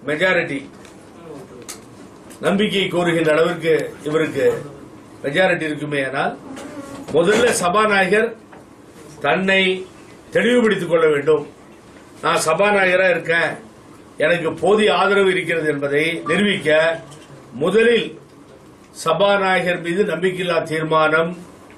Majority நம்பிக்கை கோருகின்ற அளவிற்கு இவருக்கு மெஜாரிட்டி இருக்குமே ஆனால் முதல்ல சபாநாயகர் தன்னை தெளிவுபடுத்திக் கொள்ள வேண்டும் நான் சபாநாயகரா இருக்கேன் எனக்கு போதிய ஆதரவு இருக்கிறது என்பதை நிரூபிக்க முதலில் சபாநாயகர் மீது நம்பிக்கையில்லா தீர்மானம்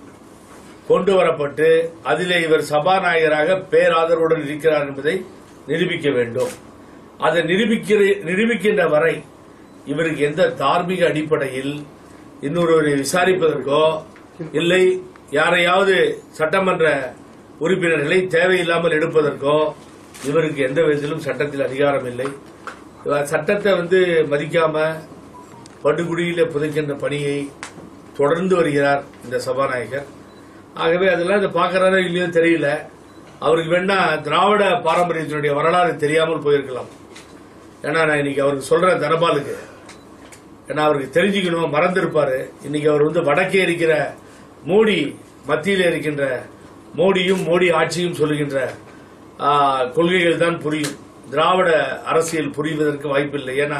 கொண்டு வரப்பட்டு அதிலே இவர் சபாநாயகராக பேராதரவுடன் இருக்கிறார் என்பதை நிரூபிக்க வேண்டும் அதை நிரூபிக்கிற நிரூபிக்கின்ற வரை இவருக்கு எந்த தார்மீக அடிப்படையில் இன்னொருவரை விசாரிப்பதற்கோ இல்லை யாரையாவது சட்டமன்ற உறுப்பினர்களை தேவையில்லாமல் எடுப்பதற்கோ இவருக்கு எந்த விதத்திலும் சட்டத்தில் அதிகாரம் இல்லை இவர் சட்டத்தை வந்து மதிக்காம படுகுடியில புதைக்கின்ற பணியை தொடர்ந்து வருகிறார் இந்த சபாநாயகர் ஆகவே அதெல்லாம் இதை பார்க்கறாரோ இல்லையோ தெரியல அவருக்கு வேணா திராவிட பாரம்பரியத்தினுடைய வரலாறு தெரியாமல் போயிருக்கலாம் ஏன்னா நான் இன்னைக்கு அவருக்கு சொல்றேன் தனபாலுக்கு ஏன்னா அவருக்கு தெரிஞ்சுக்கணும் மறந்திருப்பாரு இன்னைக்கு அவர் வந்து வடக்கே இருக்கிற மோடி மத்தியில் இருக்கின்ற மோடியும் மோடி ஆட்சியும் சொல்லுகின்ற ஆ, கொள்கைகள் தான் புரியும் திராவிட அரசியல் புரிவதற்கு வாய்ப்பில்லை ஏன்னா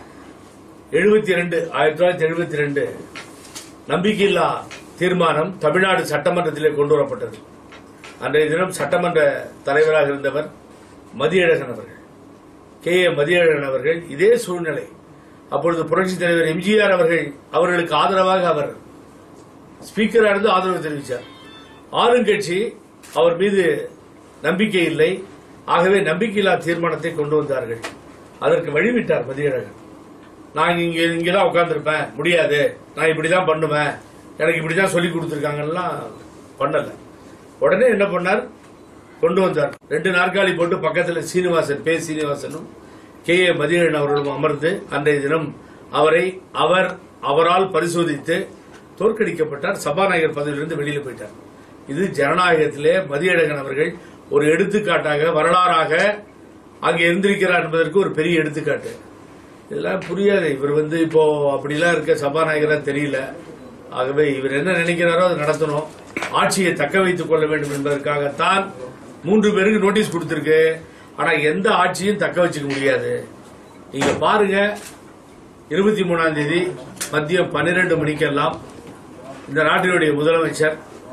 எழுபத்தி ரெண்டு ஆயிரத்தி தொள்ளாயிரத்தி எழுபத்தி ரெண்டு நம்பிக்கையில்லா தீர்மானம் தமிழ்நாடு சட்டமன்றத்திலே கொண்டு வரப்பட்டது அன்றைய தினம் சட்டமன்ற தலைவராக இருந்தவர் மதியழகன் அவர்கள் கே ஏ மதியழகன் அவர்கள் இதே சூழ்நிலை அப்பொழுது புரட்சித் தலைவர் எம்ஜிஆர் அவர்கள் அவர்களுக்கு ஆதரவாக அவர் ஸ்பீக்கரா இருந்து ஆதரவு தெரிவித்தார் ஆளுங்கட்சி அவர் மீது நம்பிக்கை இல்லை ஆகவே நம்பிக்கையில்லா தீர்மானத்தை கொண்டு வந்தார்கள் அதற்கு வழிவிட்டார் மதியழகன் நான் இங்க இங்கதான் உட்கார்ந்திருப்பேன் முடியாது நான் இப்படிதான் பண்ணுவேன் எனக்கு இப்படிதான் சொல்லி கொடுத்துருக்காங்கலாம் பண்ணல உடனே என்ன பண்ணார் கொண்டு வந்தார் ரெண்டு நாற்காலி போட்டு பக்கத்துல சீனிவாசன் பே சீனிவாசனும் கே ஏ மதியழகன் அவர்களும் அமர்ந்து அன்றைய தினம் அவரை அவர் அவரால் பரிசோதித்து தோற்கடிக்கப்பட்டார் சபாநாயகர் பதவியிலிருந்து வெளியில போயிட்டார் இது ஜனநாயகத்திலே மதியழகன் அவர்கள் ஒரு எடுத்துக்காட்டாக வரலாறாக அங்கே இருந்திருக்கிறார் என்பதற்கு ஒரு பெரிய எடுத்துக்காட்டு இதெல்லாம் புரியாது இவர் வந்து இப்போ அப்படிலாம் இருக்க சபாநாயகரா தெரியல ஆகவே இவர் என்ன நினைக்கிறாரோ அதை நடத்தணும் ஆட்சியை தக்க வைத்துக் கொள்ள வேண்டும் என்பதற்காகத்தான் மூன்று பேருக்கு நோட்டீஸ் கொடுத்திருக்கு ஆனா எந்த ஆட்சியும் தக்க வச்சுக்க முடியாது நீங்க பாருங்க இருபத்தி மூணாம் தேதி மதியம் பன்னிரண்டு மணிக்கெல்லாம் இந்த நாட்டினுடைய முதலமைச்சர்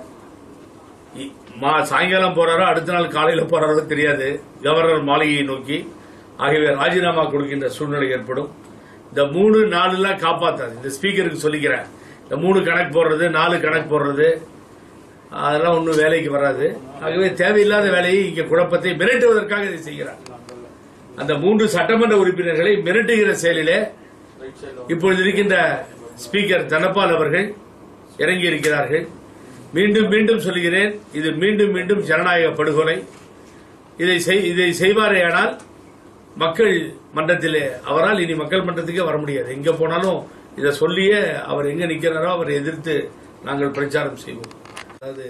இ- மா- சாயங்காலம் போறாரோ அடுத்த நாள் காலையில போறாரோ தெரியாது கவர்னர் மாளிகையை நோக்கி ஆகவே ராஜினாமா கொடுக்கின்ற சூழ்நிலை ஏற்படும் இந்த மூணு நாலுலாம் காப்பாத்தாது இந்த ஸ்பீக்கருக்கு சொல்லிக்கிறேன் இந்த மூணு கணக்கு போடுறது நாலு கணக்கு போடுறது அதெல்லாம் ஒன்றும் வேலைக்கு வராது ஆகவே தேவையில்லாத வேலையை இங்க குழப்பத்தை மிரட்டுவதற்காக இதை செய்கிறார் அந்த மூன்று சட்டமன்ற உறுப்பினர்களை மிரட்டுகிற செயலிலே இப்பொழுது இருக்கின்ற ஸ்பீக்கர் தனபால் அவர்கள் இறங்கி இருக்கிறார்கள் மீண்டும் மீண்டும் சொல்கிறேன் இது மீண்டும் மீண்டும் ஜனநாயக படுகொலை இதை செய்- இதை செய்வாரேயானால் மக்கள் மன்றத்திலே அவரால் இனி மக்கள் மன்றத்துக்கே வர முடியாது எங்க போனாலும் இதை சொல்லியே அவர் எங்க நிக்கிறாரோ அவரை எதிர்த்து நாங்கள் பிரச்சாரம் செய்வோம் அதாவது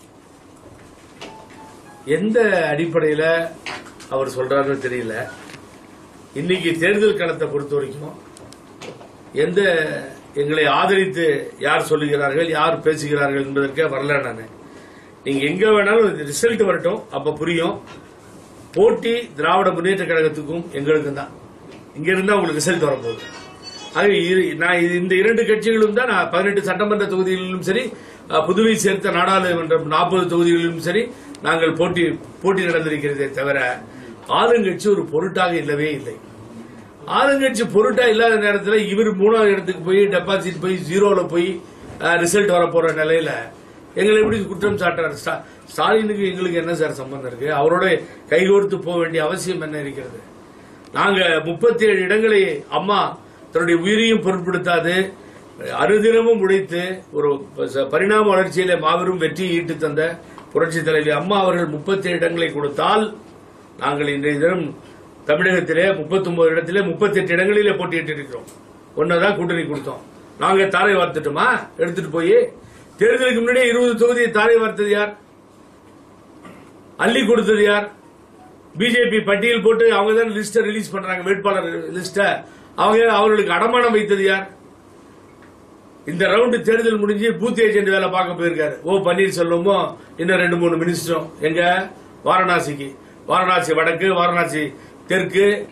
எந்த அடிப்படையில அவர் சொல்றாருன்னு தெரியல இன்னைக்கு தேர்தல் களத்தை பொறுத்த வரைக்கும் எந்த எங்களை ஆதரித்து யார் சொல்லுகிறார்கள் யார் பேசுகிறார்கள் என்பதற்கே வரல நான் நீங்க எங்க வேணாலும் ரிசல்ட் வரட்டும் அப்ப புரியும் போட்டி திராவிட முன்னேற்ற கழகத்துக்கும் எங்களுக்கும் தான் இங்க இருந்தா உங்களுக்கு ரிசல்ட் வரப்போகுது ஆகவே இரு- நான் இது- இந்த இரண்டு கட்சிகளும் தான் நான் பதினெட்டு சட்டமன்ற தொகுதிகளிலும் சரி அஹ், புதுவை சேர்த்த நாடாளுமன்றம் நாற்பது தொகுதிகளிலும் சரி நாங்கள் போட்டி போட்டி நடந்திருக்கிறதே தவிர ஆளுங்கட்சி ஒரு பொருட்டாக இல்லவே இல்லை ஆளுங்கட்சி பொருட்டா இல்லாத நேரத்தில் இவர் மூணாவது இடத்துக்கு போய் டெபாசிட் போய் ஜீரோல போய் ரிசல்ட் வர போற நிலையில எங்களை எப்படி குற்றம் சாட்டுறாரு ஸ்டா- ஸ்டாலினுக்கு எங்களுக்கு என்ன சார் சம்பந்தம் இருக்கு அவரோட கைகோர்த்து போக வேண்டிய அவசியம் என்ன இருக்கிறது நாங்க முப்பத்தி ஏழு இடங்களை அம்மா தன்னுடைய உயிரையும் பொருட்படுத்தாது அனுதினமும் உழைத்து ஒரு ப- பரிணாம வளர்ச்சியிலே மாபெரும் வெற்றியை ஈட்டு தந்த புரட்சி தலைவி அம்மா அவர்கள் முப்பத்தி ஏழு இடங்களை கொடுத்தால் நாங்கள் இன்றைய தினம் தமிழகத்திலே 39 இடத்திலே 38 இடங்களிலே போட்டியிட்டு இருக்கிறோம் ஒன்னதான் கூட்டணி கொடுத்தோம் நாங்க தாரை வார்த்துட்டோமா எடுத்துட்டு போய் தேர்தலுக்கு முன்னாடியே இருபது தொகுதியை தாரை வார்த்தது யார் அள்ளி கொடுத்தது யார் பிஜேபி பட்டியல் போட்டு அவங்க தான் லிஸ்ட ரிலீஸ் பண்றாங்க வேட்பாளர் லிஸ்ட அவங்க அவர்களுக்கு அடமானம் வைத்தது யார் இந்த ரவுண்டு தேர்தல் முடிஞ்சு பூத் ஏஜென்ட் வேலை பார்க்க போயிருக்காரு ஓ பன்னீர்செல்வமும் இன்னும் ரெண்டு மூணு மினிஸ்டரும் எங்க வாரணாசிக்கு வாரணாசி வடக்கு வாரணாசி தெற்கு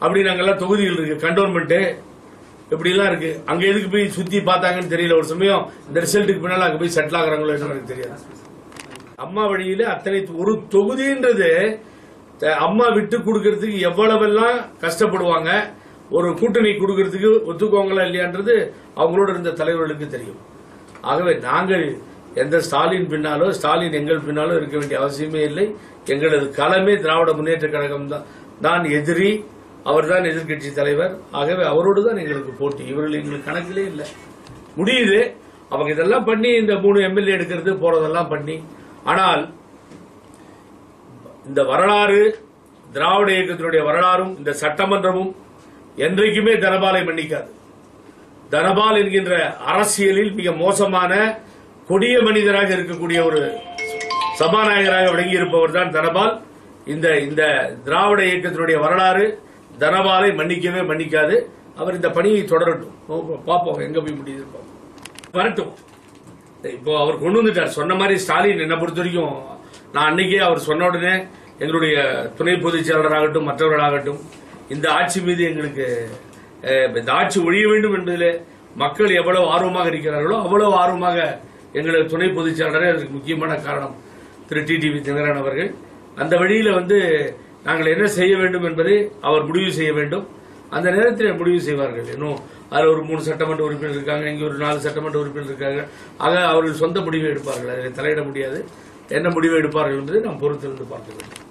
அப்படி நாங்கெல்லாம் தொகுதிகள் இருக்கு கண்டோன்மெண்ட் இப்படிலாம் இருக்கு அங்க எதுக்கு போய் சுத்தி பார்த்தாங்கன்னு தெரியல ஒரு சமயம் இந்த ரிசல்ட்டுக்கு பின்னால அங்க போய் செட்டில் ஆகுறாங்களோ என்னன்னு எனக்கு தெரியாது அம்மா வழியில அத்தனை ஒரு தொகுதின்றது த- அம்மா விட்டு கொடுக்கறதுக்கு எவ்வளவெல்லாம் கஷ்டப்படுவாங்க ஒரு கூட்டணி கொடுக்கறதுக்கு ஒத்துக்குவாங்களா இல்லையான்றது அவங்களோட இருந்த தலைவர்களுக்கு தெரியும் ஆகவே நாங்கள் எந்த ஸ்டாலின் பின்னாலோ ஸ்டாலின் எங்கள் பின்னாலோ இருக்க வேண்டிய அவசியமே இல்லை எங்களது களமே திராவிட முன்னேற்ற கழகம் தான் தான் எதிரி அவர்தான் எதிர்க்கட்சி தலைவர் ஆகவே அவரோடு தான் எங்களுக்கு போட்டி இவர்கள் எங்களுக்கு கணக்கிலே இல்லை முடியுது அவங்க இதெல்லாம் பண்ணி இந்த மூணு எம்எல்ஏ எடுக்கிறது போறதெல்லாம் பண்ணி ஆனால் இந்த வரலாறு திராவிட இயக்கத்தினுடைய வரலாறும் இந்த சட்டமன்றமும் என்றைக்குமே தனபாலை மன்னிக்காது தனபால் என்கின்ற அரசியலில் மிக மோசமான கொடிய மனிதராக இருக்கக்கூடிய ஒரு சபாநாயகராக விளங்கி இருப்பவர் தான் தனபால் இந்த இந்த திராவிட இயக்கத்தினுடைய வரலாறு தனபாலை மன்னிக்கவே மன்னிக்காது அவர் இந்த பணியை தொடரட்டும் ஓ, பார்ப்போம் எங்க போய் முடியுது பார்ப்போம். வரட்டும் இப்போ அவர் கொண்டு வந்துட்டார் சொன்ன மாதிரி ஸ்டாலின் என்னை பொறுத்த வரைக்கும் நான் அன்னைக்கே அவர் சொன்ன உடனே எங்களுடைய துணை பொதுச் செயலாளராகட்டும் மற்றவர்களாகட்டும் இந்த ஆட்சி மீது எங்களுக்கு அஹ், இந்த ஆட்சி ஒழிய வேண்டும் என்பதிலே மக்கள் எவ்வளவு ஆர்வமாக இருக்கிறார்களோ அவ்வளவு ஆர்வமாக எங்களது துணை பொதுச் செயலாளரே அதற்கு முக்கியமான காரணம் திரு டிடிவி தினகரன் அவர்கள் அந்த வழியில வந்து நாங்கள் என்ன செய்ய வேண்டும் என்பதை அவர் முடிவு செய்ய வேண்டும் அந்த நேரத்தில் முடிவு செய்வார்கள் இன்னும் அதில் ஒரு மூணு சட்டமன்ற உறுப்பினர் இருக்காங்க இங்கே ஒரு நாலு சட்டமன்ற உறுப்பினர் இருக்காங்க ஆக அவர்கள் சொந்த முடிவை எடுப்பார்கள் அதில் தலையிட முடியாது என்ன முடிவை எடுப்பார்கள் என்பதை நாம் பொறுத்திருந்து பார்க்க வேண்டும்